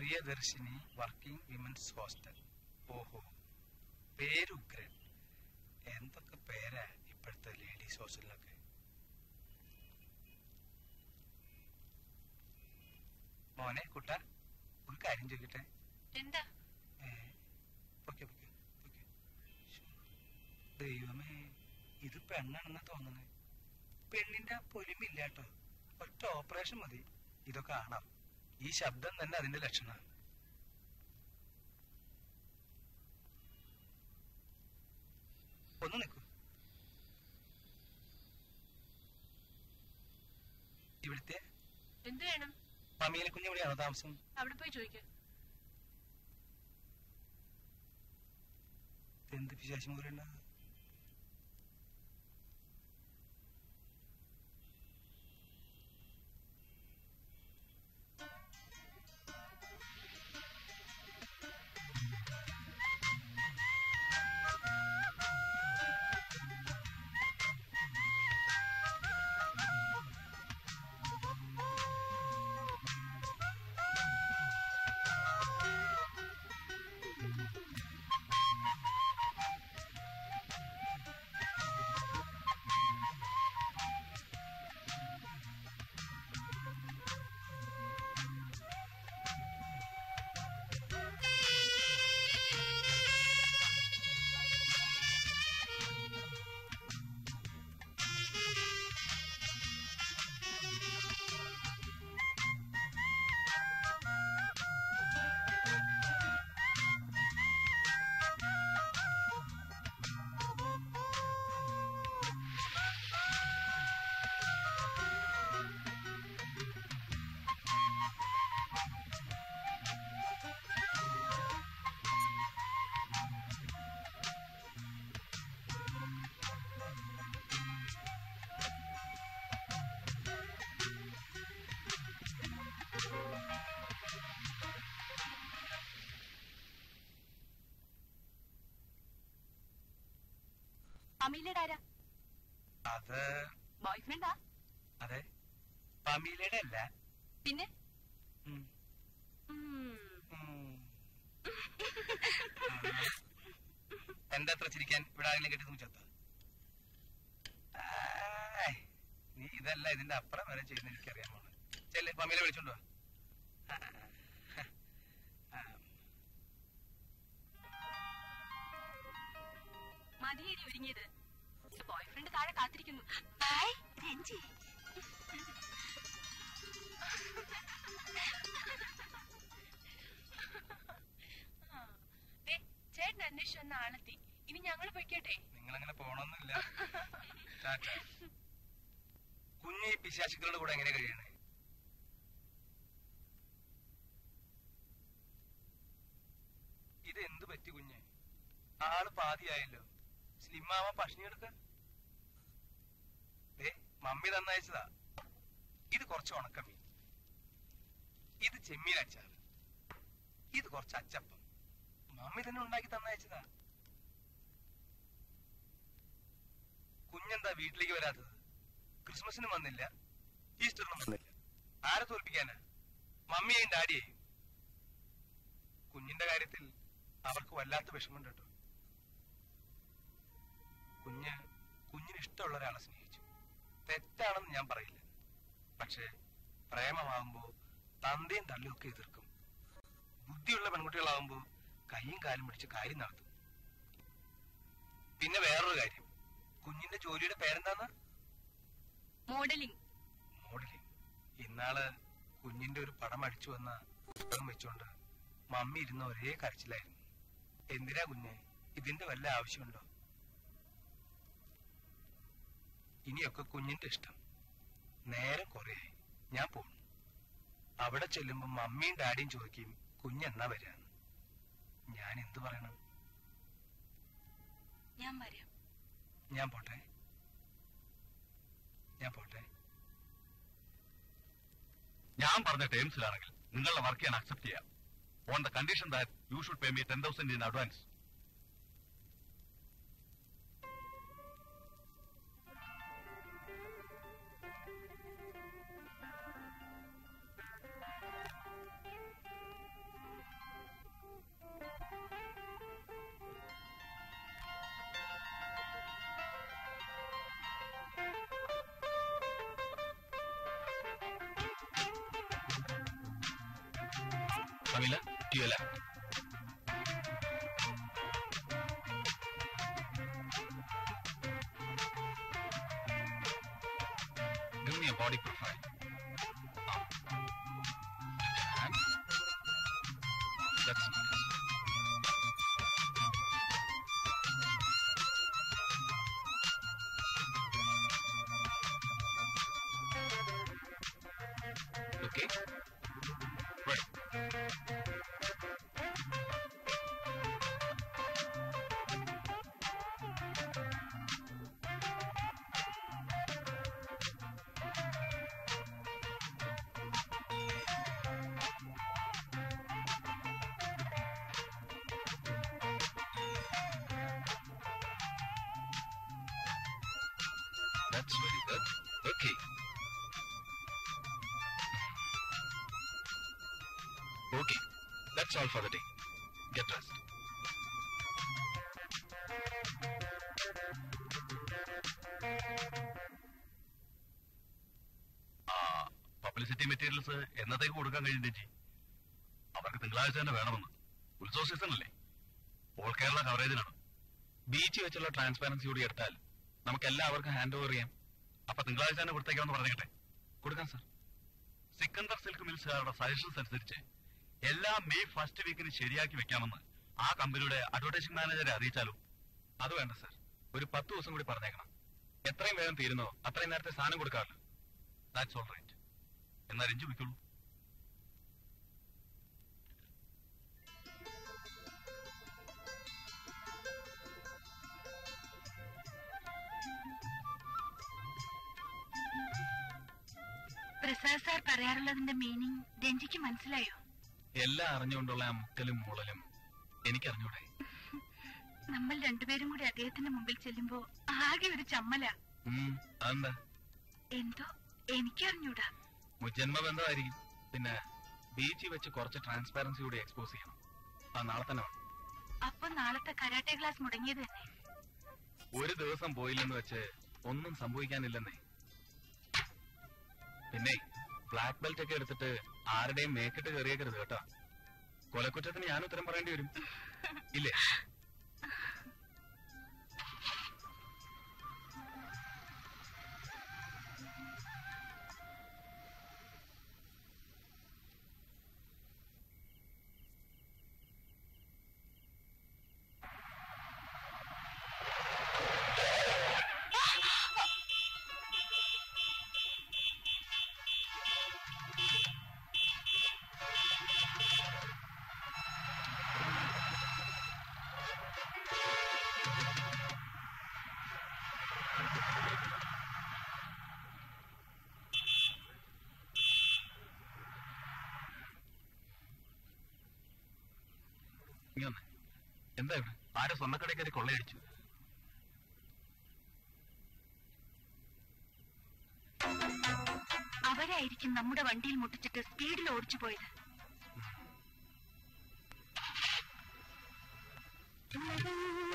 Priyadarshini working women's hostel ഓഹോ പേര് ഉഗ്രൻ എന്തൊക്കെ പേരാ ഇപ്പോഴത്തെ ലേഡീസ് ഹോസ്റ്റലിലൊക്കെ മോനെ കുട്ട ഒരു കാര്യം ചോദിക്കട്ടെ എന്താ ഏ, പൊയ്ക്കോ, പൊയ്ക്കോ, പൊയ്ക്കോ. ശ്ശോ. ദൈവമേ ഇത് പെണ്ണാണെന്നാ തോന്നുന്നത് പെണ്ണിന്റെ ആ പൊലിമില്ല കേട്ടോ ഒറ്റ ഓപ്പറേഷൻ മതി ഇതൊക്കെ ആണോ ഈ ശബ്ദം തന്നെ അതിന്റെ ലക്ഷണമാണ് ഒന്ന് നിൽക്കൂ ഇവിടുത്തെ എന്ത് വേണം മമ്മിയിലെ കുഞ്ഞ് എവിടെയാണോ താമസം അവിടെ പോയി ചോദിക്ക എന്ത് പിശാശി മൂലുണ്ട് അമീലയുടെ ആരാ അത് ബോയ് ഫ്രണ്ടാ അതെ പമീലയുടെ അല്ല പിന്നെ ഉം. ഉം. ഉം. എന്താ അത്ര ചിരിക്കാൻ ഇവിടെ ആരെങ്കിലും കെട്ടി തൂച്ചത്ത നീ ഇതല്ല ഇതിന്റെ അപ്പുറം വരെ ചെയ്യുന്ന എനിക്കറിയാൻ പോണ് ചെല്ലെ പമീല വിളിച്ചോണ്ട് വാ ആ. മതിയേരി ഒരുങ്ങിയത് ബോയ് ഫ്രണ്ട് താഴെ കാത്തിരിക്കുന്നു രഞ്ജി ചേട്ടൻ അന്വേഷിച്ചു വന്ന ആളെത്തി ഇനി ഞങ്ങൾ പൊയ്ക്കട്ടെ നിങ്ങളങ്ങനെ പോണമെന്നില്ല ടാറ്റ. കുഞ്ഞ് ഈ പിശാചുക്കളുടെ കൂടെ എങ്ങനെ കഴിയണേ ഇത് എന്ത് പറ്റി കുഞ്ഞ് ആള് പാതിയായല്ലോ സ്ലിമ്മാവ പഷ്ണി എടുക്ക ദേ മമ്മി തന്നയച്ചതാ ഇത് കുറച്ച് ഉണക്കമീൻ ഇത് ചെമ്മീൻ അച്ചാർ ഇത് കുറച്ച് അച്ചപ്പം മമ്മി തന്നെ ഉണ്ടാക്കി തന്നയച്ചതാ കുഞ്ഞെന്താ വീട്ടിലേക്ക് വരാത്തത് ക്രിസ്മസിനും വന്നില്ല ഈസ്റ്ററിനും വന്നില്ല ആരെ തോൽപ്പിക്കാനാ മമ്മിയെയും ഡാഡിയെയും കുഞ്ഞിന്റെ കാര്യത്തിൽ അവർക്ക് വല്ലാത്ത വിഷമമുണ്ട് കേട്ടോ കുഞ്ഞ് കുഞ്ഞിന് ഇഷ്ടമുള്ള ഒരാളെ സ്നേഹിച്ചു തെറ്റാണെന്ന് ഞാൻ പറയില്ല പക്ഷേ പ്രേമമാകുമ്പോ തന്തയും തള്ളിയും ഒക്കെ എതിർക്കും ബുദ്ധിയുള്ള പെൺകുട്ടികളാവുമ്പോ കൈയും കാലും പിടിച്ച് കാര്യം നടത്തും പിന്നെ വേറൊരു കാര്യം കുഞ്ഞിന്റെ ജോലിയുടെ പേരെന്താന്ന് മോഡലിംഗ് മോഡലിംഗ് ഇന്നാള് കുഞ്ഞിന്റെ ഒരു പടം അടിച്ചു വന്ന പുസ്തകം വെച്ചോണ്ട് മമ്മി ഇരുന്ന ഒരേ കരച്ചിലായിരുന്നു എന്തിനാ കുഞ്ഞെ ഇതിന്റെ വല്ല ആവശ്യമുണ്ടോ ഇനിയൊക്കെ കുഞ്ഞിന്റെ ഇഷ്ടം നേരം കുറേയായി ഞാൻ പോകും അവിടെ ചെല്ലുമ്പോ മമ്മിയും ഡാഡിയും ചോദിക്കും കുഞ്ഞെന്നാ വരാന്ന് ഞാൻ എന്തു പറയണം ഞാൻ വരാം ഞാൻ പോട്ടെ ഞാൻ പോട്ടെ ഞാൻ പറഞ്ഞ ടേംസിലാണെങ്കിൽ നിങ്ങളുടെ വർക്ക് ഞാൻ അക്സെപ്റ്റ് ചെയ്യാം on the condition that you should pay me ten thousand in advance Camila, to your left. Give me a body profile. And that's nice. Okay. Right. That's very good. Okay. Okay. That's all for the day. Get rest. Publicity materials എന്നതേക്ക് കൊടുക്കാൻ കഴിയും ചേച്ചി അവർക്ക് തിങ്കളാഴ്ച തന്നെ വേണമെന്ന് ഉത്സവ season അല്ലേ ഓൾ കേരള കവറേജിനാണ് ബീച്ച് വെച്ചുള്ള ട്രാൻസ്പാരൻസി കൂടി എടുത്താൽ നമുക്ക് എല്ലാവർക്കും ഹാൻഡ് ഓവർ ചെയ്യാം അപ്പൊ തിങ്കളാഴ്ച തന്നെ കൊടുത്തേക്കാമെന്ന് പറഞ്ഞേക്കട്ടെ കൊടുക്കാം സർ സിക്കന്ദർ സിൽക്ക് മിൽസുകാരുടെ സജഷൻസ് അനുസരിച്ച് എല്ലാ മെയ് ഫസ്റ്റ് വീക്കിന് ശരിയാക്കി വെക്കാമെന്ന് ആ കമ്പനിയുടെ അഡ്വർടൈസിംഗ് മാനേജറെ അറിയിച്ചാലോ അത് വേണ്ട സർ ഒരു പത്ത് ദിവസം കൂടി പറഞ്ഞേക്കണം എത്രയും വേഗം തീരുന്നോ അത്രയും നേരത്തെ സാധനം കൊടുക്കാമല്ലോ ദാറ്റ്സ് ഓൾ റൈറ്റ് എന്നാ രഞ്ജു വിൽക്കുള്ളൂ പ്രസാദ് സാർ പറയാറുള്ളതിന്റെ മീനിങ് രഞ്ജിക്ക് മനസ്സിലായോ എല്ലാം അറിഞ്ഞുകൊണ്ടുള്ള ആ മുക്കലും മുളലും എനിക്കറിഞ്ഞൂടെ നമ്മൾ രണ്ടുപേരും കൂടി അദ്ദേഹത്തിന്റെ മുമ്പിൽ ചെല്ലുമ്പോ ആകെ ഒരു ചമ്മല ഉം, അതെന്താ എന്തോ എനിക്കറിഞ്ഞൂടാ മുജന്മ ബന്ധമായിരിക്കും പിന്നെ ബീച്ചിൽ വെച്ച് കുറച്ച് ട്രാൻസ്പാരൻസി കൂടി എക്സ്പോസ് ചെയ്യണം ആ നാളെ തന്നെ വേണം അപ്പൊ നാളത്തെ കരാട്ടെ ക്ലാസ് മുടങ്ങിയത് തന്നെ ഒരു ദിവസം പോയില്ലെന്ന് വെച്ച് ഒന്നും സംഭവിക്കാനില്ലെന്നേ പിന്നെ ബ്ലാക്ക് ബെൽറ്റ് ഒക്കെ എടുത്തിട്ട് ആരുടെയും മേക്കിട്ട് കയറിയേക്കരുത് കേട്ടോ കൊലക്കുറ്റത്തിന് ഞാൻ ഉത്തരം പറയേണ്ടി വരും ഇല്ലേ ഇങ്ങ് വന്നേ. എന്താ ഇവിടെ ആരോ സ്വർണ്ണക്കടയിൽ കയറി കൊള്ളയടിച്ചു അവരായിരിക്കും നമ്മുടെ വണ്ടിയിൽ മുട്ടിച്ചിട്ട് സ്പീഡിൽ ഓടിച്ചു പോയത് ആ